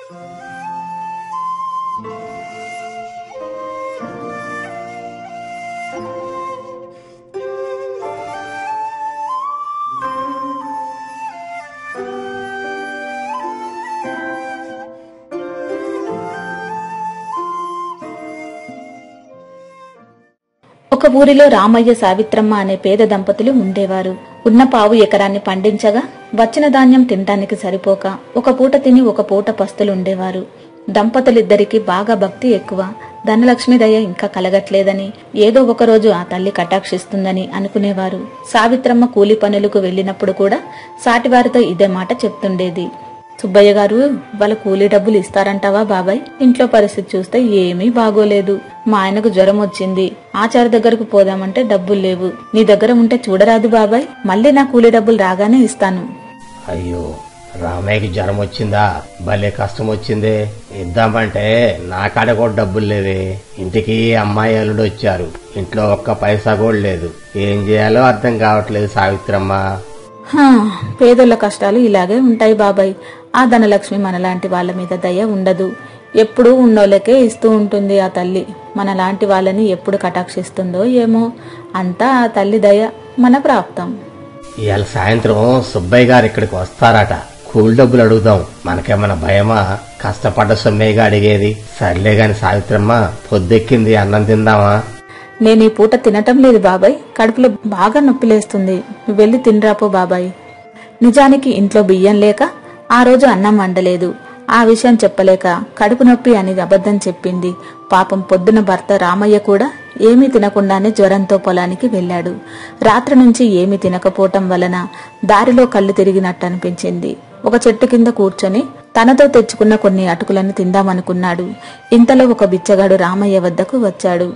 ఒక ఊరిలో రామయ్య సావిత్రమ్మ అనే పేద దంపతులు ఉండేవారు ఉన్న పావు ఎకరాన్ని పండించగా వచ్చిన ధాన్యం తినటానికి సరిపోక ఒక పూట తిని ఒక పూట పస్తులుండేవారు దంపతులిద్దరికీ బాగా భక్తి ఎక్కువ ధనలక్ష్మి దయ ఇంకా కలగట్లేదని ఏదో ఒక రోజు ఆ తల్లి కటాక్షిస్తుందని అనుకునేవారు సావిత్రమ్మ కూలి పనులకు వెళ్ళినప్పుడు కూడా సాటివారితో ఇదే మాట చెప్తుండేది సుబ్బయ్య గారు వాళ్ళ కూలీ డబ్బులు ఇస్తారంటావా బాబాయ్ ఇంట్లో పరిస్థితి చూస్తే ఏమీ బాగోలేదు మా ఆయనకు జ్వరం వచ్చింది ఆచార దగ్గరకు పోదామంటే డబ్బులు లేవు నీ దగ్గర ఉంటే చూడరాదు బాబాయ్ మళ్ళీ నా కూలీ డబ్బులు రాగానే ఇస్తాను అయ్యో రామయ్యకి జ్వరం వచ్చిందా భలే కష్టం వచ్చిందే ఇద్దామంటే నా కాడ కూడా డబ్బులు లేవే ఇంటికి అమ్మాయి అల్లుడు వచ్చారు ఇంట్లో ఒక్క పైసా కూడా లేదు ఏం చేయాలో అర్థం కావట్లేదు సావిత్రమ్మ హా, పేదోళ్ళ కష్టాలు ఇలాగే ఉంటాయి బాబాయ్ ఆ ధనలక్ష్మి మనలాంటి వాళ్ళ మీద దయ ఉండదు ఎప్పుడూ ఉన్నోళ్ళకే ఇస్తూ ఉంటుంది ఆ తల్లి మనలాంటి వాళ్ళని ఎప్పుడు కటాక్షిస్తుందో ఏమో అంతా ఆ తల్లి దయ మన ప్రాప్తం ఇవాళ సాయంత్రం సుబ్బయ్య గారు ఇక్కడికి వస్తారట కూలి డబ్బులు అడుగుదాం మనకేమన్నా భయమా కష్టపడ్డ సొమ్మయ్యగా అడిగేది సర్లే గాని సావిత్రమ్మ పొద్దెక్కింది అన్నం తిందామా నేను ఈ పూట తినటం లేదు బాబాయ్ కడుపులో బాగా నొప్పిలేస్తుంది నువ్వు వెళ్ళి తినరాపో బాబాయ్ నిజానికి ఇంట్లో బియ్యం లేక ఆ రోజు అన్నం వండలేదు ఆ విషయం చెప్పలేక కడుపు నొప్పి అని అబద్ధం చెప్పింది పాపం పొద్దున భర్త రామయ్య కూడా ఏమీ తినకుండానే జ్వరంతో పొలానికి వెళ్ళాడు రాత్రి నుంచి ఏమీ తినకపోవటం వలన దారిలో కళ్ళు తిరిగినట్టు అనిపించింది ఒక చెట్టు కింద కూర్చొని తనతో తెచ్చుకున్న కొన్ని అటుకులను తిందామనుకున్నాడు ఇంతలో ఒక బిచ్చగాడు రామయ్య వద్దకు వచ్చాడు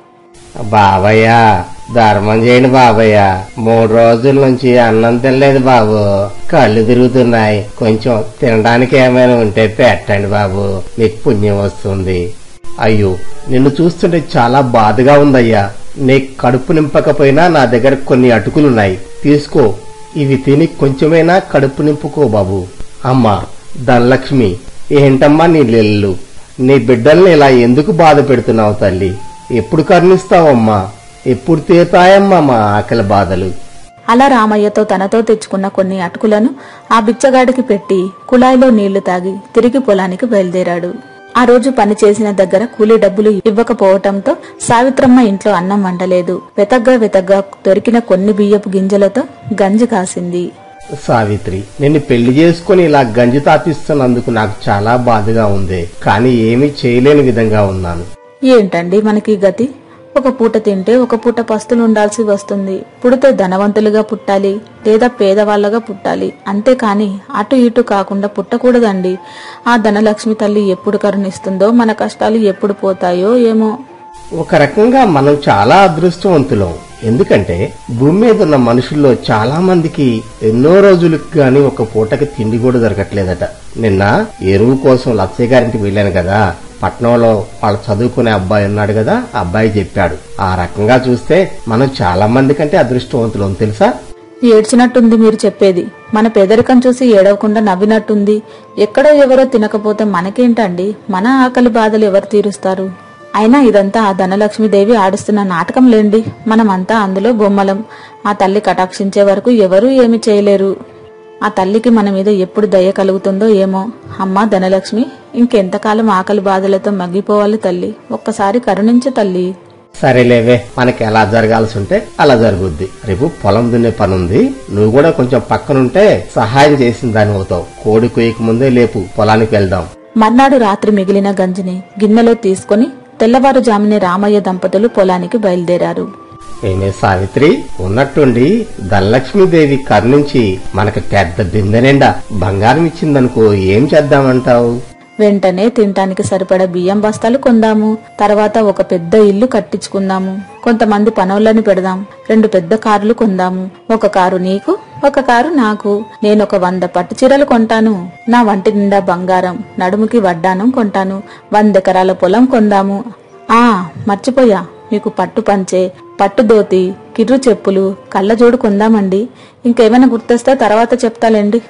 బాబయ్య ధర్మం చేయండి బాబయ్య మూడు రోజుల నుంచి అన్నం తినలేదు బాబు కళ్ళు తిరుగుతున్నాయి కొంచెం తినడానికి ఏమైనా ఉంటే పెట్టండి బాబు మీకు పుణ్యం వస్తుంది అయ్యో నిన్ను చూస్తుంటే చాలా బాధగా ఉందయ్యా నీ కడుపు నింపకపోయినా నా దగ్గర కొన్ని అటుకులున్నాయి తీసుకో ఇవి తిని కొంచెమైనా కడుపు నింపుకో బాబు అమ్మా ధనలక్ష్మి ఏంటమ్మా నీ లెల్లు నీ బిడ్డల్ని ఇలా ఎందుకు బాధ పెడుతున్నావు తల్లి ఎప్పుడు కరుణిస్తావమ్మా ఎప్పుడు తీరుతాయమ్మా మా ఆకలి బాధలు అలా రామయ్యతో తనతో తెచ్చుకున్న కొన్ని అటుకులను ఆ బిచ్చగాడికి పెట్టి కుళాయిలో నీళ్లు తాగి తిరిగి పొలానికి బయలుదేరాడు ఆ రోజు పని చేసిన దగ్గర కూలీ డబ్బులు ఇవ్వకపోవటంతో సావిత్రమ్మ ఇంట్లో అన్నం వండలేదు వెతగ్గా వెతగ్గా దొరికిన కొన్ని బియ్యపు గింజలతో గంజి కాసింది సావిత్రి నిన్ను పెళ్లి చేసుకుని ఇలా గంజి తాపిస్తున్నందుకు నాకు చాలా బాధగా ఉంది కానీ ఏమీ చేయలేని విధంగా ఉన్నాను ఏంటండి మనకి ఈ గతి ఒక పూట తింటే ఒక పూట పస్తులు ఉండాల్సి వస్తుంది పుడితే ధనవంతులుగా పుట్టాలి లేదా పేదవాళ్ళగా పుట్టాలి అంతేకాని అటు ఇటు కాకుండా పుట్టకూడదండి ఆ ధనలక్ష్మి తల్లి ఎప్పుడు కరుణిస్తుందో మన కష్టాలు ఎప్పుడు పోతాయో ఏమో ఒక రకంగా మనం చాలా అదృష్టవంతులం ఎందుకంటే భూమి మీద ఉన్న మనుషుల్లో చాలా మందికి ఎన్నో రోజులకు గాని ఒక పూటకి తిండి కూడా దొరకట్లేదట నిన్న ఎరువు కోసం లచ్చయ్య గారింటికి వెళ్ళాను కదా పట్నంలో వాళ్ళు చదువుకునే అబ్బాయి ఉన్నాడు కదా ఆ అబ్బాయి చెప్పాడు ఆ రకంగా చూస్తే మనం చాలా మంది కంటే అదృష్టవంతులం తెలుసా ఏడ్చినట్టుంది మీరు చెప్పేది మన పేదరికం చూసి ఏడవకుండా నవ్వినట్టుంది ఎక్కడో ఎవరో తినకపోతే మనకేంటండి మన ఆకలి బాధలు ఎవరు తీరుస్తారు అయినా ఇదంతా ఆ ధనలక్ష్మీదేవి ఆడిస్తున్న నాటకం లేండి మనమంతా అందులో బొమ్మలం ఆ తల్లి కటాక్షించే వరకు ఎవరూ ఏమి చేయలేరు ఆ తల్లికి మన మీద ఎప్పుడు దయ కలుగుతుందో ఏమో అమ్మా ధనలక్ష్మి ఇంకెంతకాలం ఆకలి బాధలతో మగ్గిపోవాలి తల్లి ఒక్కసారి కరుణించు తల్లి సరేలేవే మనకి ఎలా జరగాల్సి ఉంటే అలా జరుగుద్ది రేపు పొలం దున్నే పని ఉంది నువ్వు కూడా కొంచెం పక్కనుంటే సహాయం చేసిన దాని అవుతావు కోడి కొయ్యక ముందే లేపు పొలానికి వెళ్దాం మర్నాడు రాత్రి మిగిలిన గంజిని గిన్నెలో తీసుకుని తెల్లవారుజామునే రామయ్య దంపతులు పొలానికి బయలుదేరారు ఏమే సావిత్రి ఉన్నట్టుండి ధనలక్ష్మీదేవి కరుణించి మనకి పెద్ద బిందె నిండా బంగారం ఇచ్చిందనుకో ఏం చేద్దామంటావు వెంటనే తినటానికి సరిపడా బియ్యం బస్తాలు కొందాము తర్వాత ఒక పెద్ద ఇల్లు కట్టించుకుందాము కొంతమంది పనోళ్ళని పెడదాం రెండు పెద్ద కార్లు కొందాము ఒక కారు నీకు ఒక కారు నాకు నేను ఒక వంద పట్టు చీరలు కొంటాను నా వంటి నిండా బంగారం నడుముకి వడ్డానం కొంటాను వంద ఎకరాల పొలం కొందాము ఆ మర్చిపోయా మీకు పట్టు పంచే పట్టు దోతి కిర్రు చెప్పులు కళ్ళజోడు కొందామండి ఇంకేమైనా గుర్తొస్తే తర్వాత చెప్తాలేండి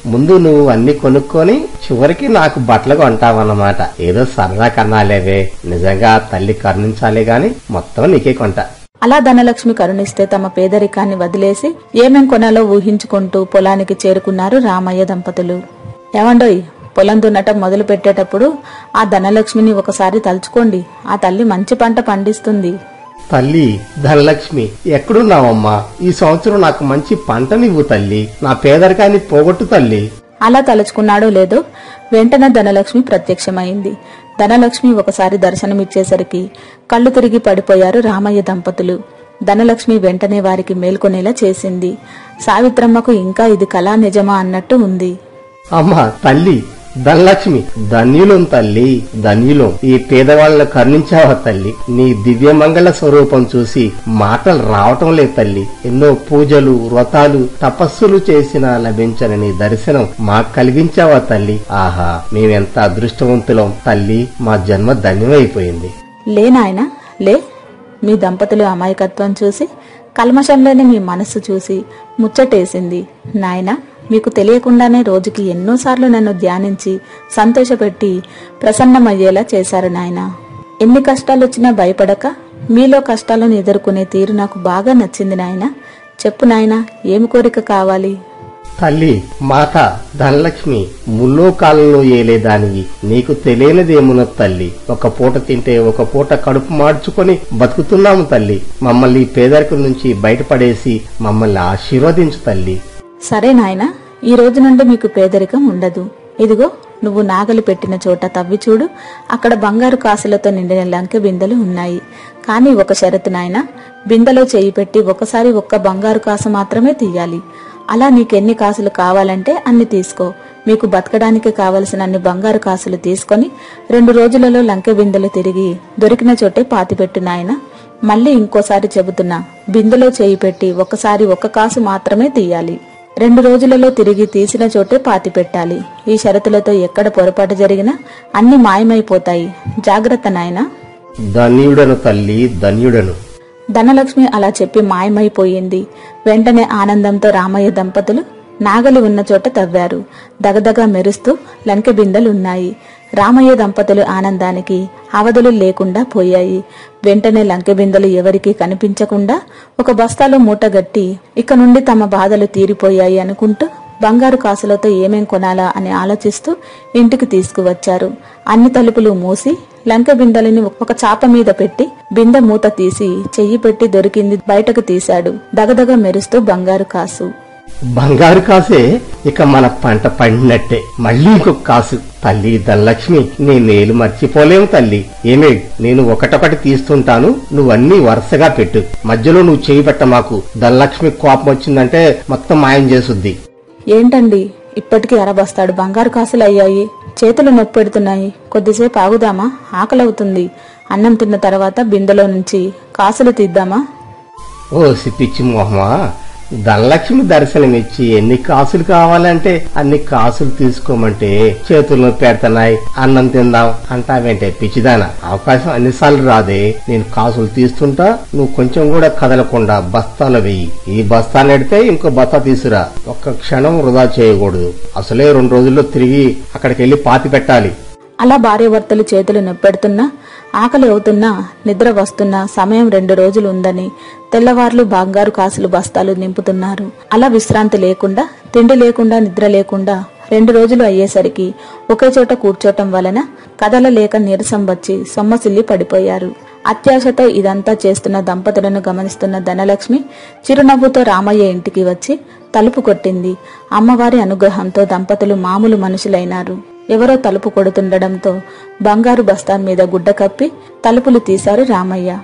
ముందు నువ్వు అన్ని కొనుక్కొని చివరికి నాకు బట్టలు కొంటావన్నమాట ఏదో సరదా కన్నాలేవే నిజంగా తల్లి కరుణించాలే గాని మొత్తం నీకే కొంటా అలా ధనలక్ష్మి కరుణిస్తే తమ పేదరికాన్ని వదిలేసి ఏమేం కొనాలో ఊహించుకుంటూ పొలానికి చేరుకున్నారు రామయ్య దంపతులు ఏమండోయ్ పొలం దున్నటం మొదలు పెట్టేటప్పుడు ఆ ధనలక్ష్మిని ఒకసారి తలుచుకోండి ఆ తల్లి మంచి పంట పండిస్తుంది తల్లి ధనలక్ష్మి ఎక్కడున్నావమ్మా ఈ సంవత్సరం నాకు మంచి పంటనివ్వు తల్లి నా పేదరికాన్ని పోగొట్టు తల్లి అలా తలుచుకున్నాడో లేదో వెంటనే ధనలక్ష్మి ప్రత్యక్షమైంది ధనలక్ష్మి ఒకసారి దర్శనమిచ్చేసరికి కళ్ళు తిరిగి పడిపోయారు రామయ్య దంపతులు ధనలక్ష్మి వెంటనే వారికి మేల్కొనేలా చేసింది సావిత్రమ్మకు ఇంకా ఇది కళా నిజమా అన్నట్టు ఉంది అమ్మా తల్లి ధనలక్ష్మి ధన్యులం తల్లి ధన్యులం ఈ పేదవాళ్ళను కరుణించావా తల్లి నీ దివ్యమంగళ స్వరూపం చూసి మాటలు రావటం లేదు తల్లి ఎన్నో పూజలు వ్రతాలు తపస్సులు చేసినా లభించని నీ దర్శనం మాకు కలిగించావా తల్లి ఆహా మేమెంత అదృష్టవంతులం తల్లి మా జన్మ ధన్యమైపోయింది లే నాయనా లే మీ దంపతులు అమాయకత్వం చూసి కల్మషంలోని మీ మనస్సు చూసి ముచ్చటేసింది నాయనా మీకు తెలియకుండానే రోజుకి ఎన్నోసార్లు నన్ను ధ్యానించి సంతోషపెట్టి ప్రసన్నమయ్యేలా చేశారు నాయనా ఎన్ని కష్టాలొచ్చినా భయపడక మీలో కష్టాలను ఎదుర్కొనే తీరు నాకు బాగా నచ్చింది నాయనా చెప్పు నాయనా ఏమి కోరిక కావాలి తల్లి మాత ధనలక్ష్మి ముల్లోకాలలో ఏలేదానివి నీకు తెలియనిదేమున తల్లి ఒక పూట తింటే ఒక పూట కడుపు మార్చుకొని బతుకుతున్నాము తల్లి మమ్మల్ని పేదరికం నుంచి బయటపడేసి మమ్మల్ని ఆశీర్వదించు తల్లి సరే నాయనా ఈ రోజు నుండి మీకు పేదరికం ఉండదు ఇదిగో నువ్వు నాగలి పెట్టిన చోట తవ్వి చూడు అక్కడ బంగారు కాసులతో నిండిన లంకె బిందెలు ఉన్నాయి కానీ ఒక షరతు నాయన బిందెలో చేయి పెట్టి ఒకసారి ఒక్క బంగారు కాసు మాత్రమే తీయాలి అలా నీకెన్ని కాసులు కావాలంటే అన్ని తీసుకో మీకు బతకడానికి కావలసిన అన్ని బంగారు కాసులు తీసుకొని రెండు రోజులలో లంకె బిందెలు తిరిగి దొరికిన చోటే పాతిపెట్టు నాయన మళ్ళీ ఇంకోసారి చెబుతున్నా బిందెలో చేయి పెట్టి ఒకసారి ఒక్క కాసు మాత్రమే తీయాలి రెండు రోజులలో తిరిగి తీసిన చోటే పాతి పెట్టాలి ఈ షరతులతో ఎక్కడ పొరపాటు జరిగినా అన్ని మాయమైపోతాయి జాగ్రత్త నాయనా ధన్యుడను తల్లి ధన్యుడను ధనలక్ష్మి అలా చెప్పి మాయమైపోయింది వెంటనే ఆనందంతో రామయ్య దంపతులు నాగలి ఉన్న చోట తవ్వారు దగదగా మెరుస్తూ లంకె బిందెలున్నాయి రామయ్య దంపతులు ఆనందానికి అవధులు లేకుండా పోయాయి వెంటనే లంకె బిందెలు ఎవరికీ కనిపించకుండా ఒక బస్తాలో మూటగట్టి ఇక నుండి తమ బాధలు తీరిపోయాయి అనుకుంటూ బంగారు కాసులతో ఏమేం కొనాలా అని ఆలోచిస్తూ ఇంటికి తీసుకువచ్చారు అన్ని తలుపులు మూసి లంక బిందెలని ఒక చాప మీద పెట్టి బిందె మూత తీసి చెయ్యి పెట్టి దొరికింది బయటకు తీశాడు దగదగ మెరుస్తూ బంగారు కాసు బంగారు కాసే ఇక మన పంట పండినట్టే మళ్ళీ ఇంకొక కాసు తల్లి ధనలక్ష్మి నీ నేలు మర్చిపోలేము తల్లి ఏమే నేను ఒకటొకటి తీస్తుంటాను నువ్వన్నీ వరుసగా పెట్టు మధ్యలో నువ్వు చేయి పెట్ట మాకు ధనలక్ష్మి కోపం వచ్చిందంటే మొత్తం మాయం చేసుద్ది ఏంటండి ఇప్పటికీ అరబస్తాడు బంగారు కాసులు అయ్యాయి చేతులు నొప్పి పెడుతున్నాయి కొద్దిసేపు ఆగుదామా ఆకలవుతుంది అన్నం తిన్న తర్వాత బిందెలో నుంచి కాసులు తీద్దామా ఓ పిచ్చి మొహమా ధనలక్ష్మి దర్శనమిచ్చి ఎన్ని కాసులు కావాలంటే అన్ని కాసులు తీసుకోమంటే చేతుల్లో పెడుతున్నాయి అన్నం తిందాం అంటావేంటే పిచ్చిదాన అవకాశం అన్నిసార్లు రాదే నేను కాసులు తీస్తుంటా నువ్వు కొంచెం కూడా కదలకుండా బస్తాలు వెయ్యి ఈ బస్తా నెడితే ఇంకో బస్తా తీసురా ఒక్క క్షణం వృధా చేయకూడదు అసలే రెండు రోజుల్లో తిరిగి అక్కడికి వెళ్లి పాతి పెట్టాలి అలా భార్యాభర్తలు చేతులు నొప్పెడుతున్నా ఆకలి అవుతున్నా నిద్ర వస్తున్నా సమయం రెండు రోజులు ఉందని తెల్లవార్లు బంగారు కాసులు బస్తాలు నింపుతున్నారు అలా విశ్రాంతి లేకుండా తిండి లేకుండా నిద్ర లేకుండా రెండు రోజులు అయ్యేసరికి ఒకే చోట కూర్చోటం వలన కదలలేక నీరసం వచ్చి సొమ్మసిల్లి పడిపోయారు అత్యాశతో ఇదంతా చేస్తున్న దంపతులను గమనిస్తున్న ధనలక్ష్మి చిరునవ్వుతో రామయ్య ఇంటికి వచ్చి తలుపు కొట్టింది అమ్మవారి అనుగ్రహంతో దంపతులు మామూలు మనుషులైనారు ఎవరో తలుపు కొడుతుండడంతో బంగారు బస్తా మీద గుడ్డ కప్పి తలుపులు తీశారు రామయ్య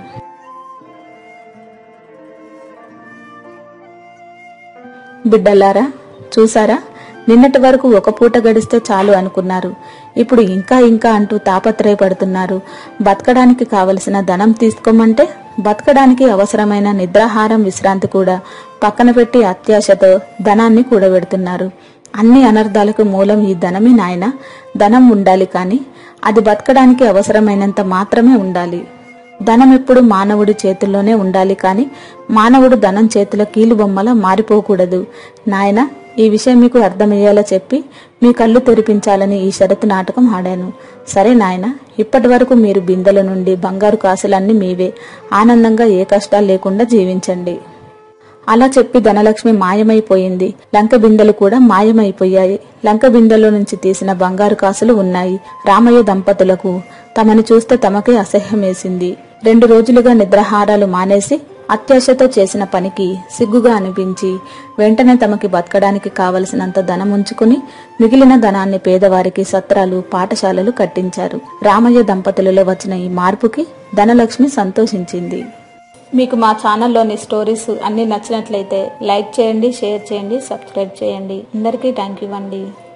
బిడ్డలారా చూసారా నిన్నటి వరకు ఒక పూట గడిస్తే చాలు అనుకున్నారు ఇప్పుడు ఇంకా ఇంకా అంటూ తాపత్రయపడుతున్నారు బతకడానికి కావలసిన ధనం తీసుకోమంటే బతకడానికి అవసరమైన నిద్రాహారం విశ్రాంతి కూడా పక్కన పెట్టి అత్యాశతో ధనాన్ని కూడబెడుతున్నారు అన్ని అనర్థాలకు మూలం ఈ ధనమే నాయన ధనం ఉండాలి కానీ అది బతకడానికి అవసరమైనంత మాత్రమే ఉండాలి ధనం ఎప్పుడు మానవుడి చేతుల్లోనే ఉండాలి కానీ మానవుడు ధనం చేతిలో కీలుబొమ్మలా మారిపోకూడదు నాయన ఈ విషయం మీకు అర్థమయ్యేలా చెప్పి మీ కళ్ళు తెరిపించాలని ఈ షరతు నాటకం ఆడాను సరే నాయన ఇప్పటి వరకు మీరు బిందెల నుండి బంగారు కాసులన్నీ మీవే ఆనందంగా ఏ కష్టాలు లేకుండా జీవించండి అలా చెప్పి ధనలక్ష్మి మాయమైపోయింది లంక బిందెలు కూడా మాయమైపోయాయి లంక బిందెలో నుంచి తీసిన బంగారు కాసులు ఉన్నాయి రామయ్య దంపతులకు తమను చూస్తే తమకే అసహ్యమేసింది రెండు రోజులుగా నిద్రాహారాలు మానేసి అత్యాశతో చేసిన పనికి సిగ్గుగా అనిపించి వెంటనే తమకి బతకడానికి కావలసినంత ధనం ఉంచుకుని మిగిలిన ధనాన్ని పేదవారికి సత్రాలు పాఠశాలలు కట్టించారు రామయ్య దంపతులలో వచ్చిన ఈ మార్పుకి ధనలక్ష్మి సంతోషించింది మీకు మా ఛానల్లోని స్టోరీస్ అన్ని నచ్చినట్లయితే లైక్ చేయండి షేర్ చేయండి సబ్స్క్రైబ్ చేయండి అందరికీ థ్యాంక్ యూ అండి